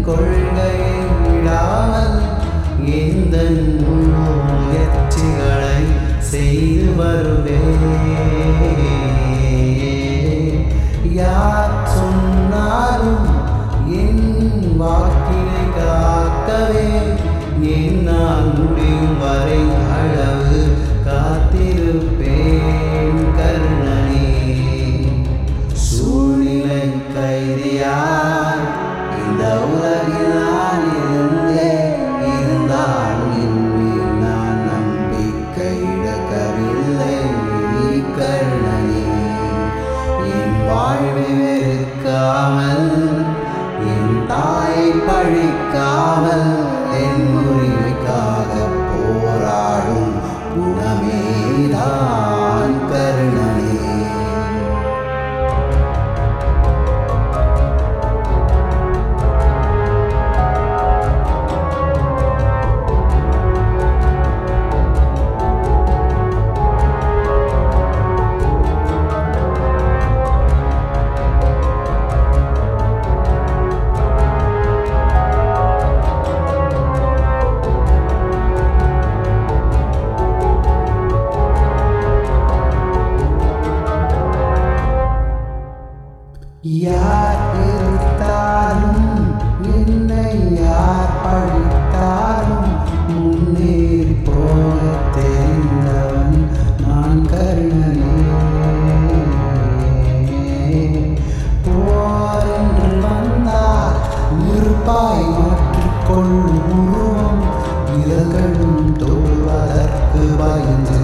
கொள்கையை விடாமல் எந்த முயற்சிகளை செய்து வருவேன் யார் சொன்னாலும் என் வாக்கினை காக்கவே என்னால் முடியும் வரை அளவு காத்திருப்பேன் கர்ணனே சூழ்நிலை கைதியார் இந்த உலகில் நான் இருந்தேன் இருந்தாலும் என் மேல் நான் நம்பிக்கை இழக்கவில்லை கர்ணனே என் வாழ்வை வெறுக்காமல் என் தாயை பழிக்காமல் என் உரிமைக்காக போராடும் குணமேதான் கருணனே யார் எதிர்த்தாலும் என்னை யார் பழித்தாலும் முன்னேறி போக தெரிந்தவன் நான் கருணனே போர் என்று வந்தால் நெருப்பாய் மாற்றிக்கொள்ளும் உருவம் இதழ்களும் தொழுவதற்கு பயந்து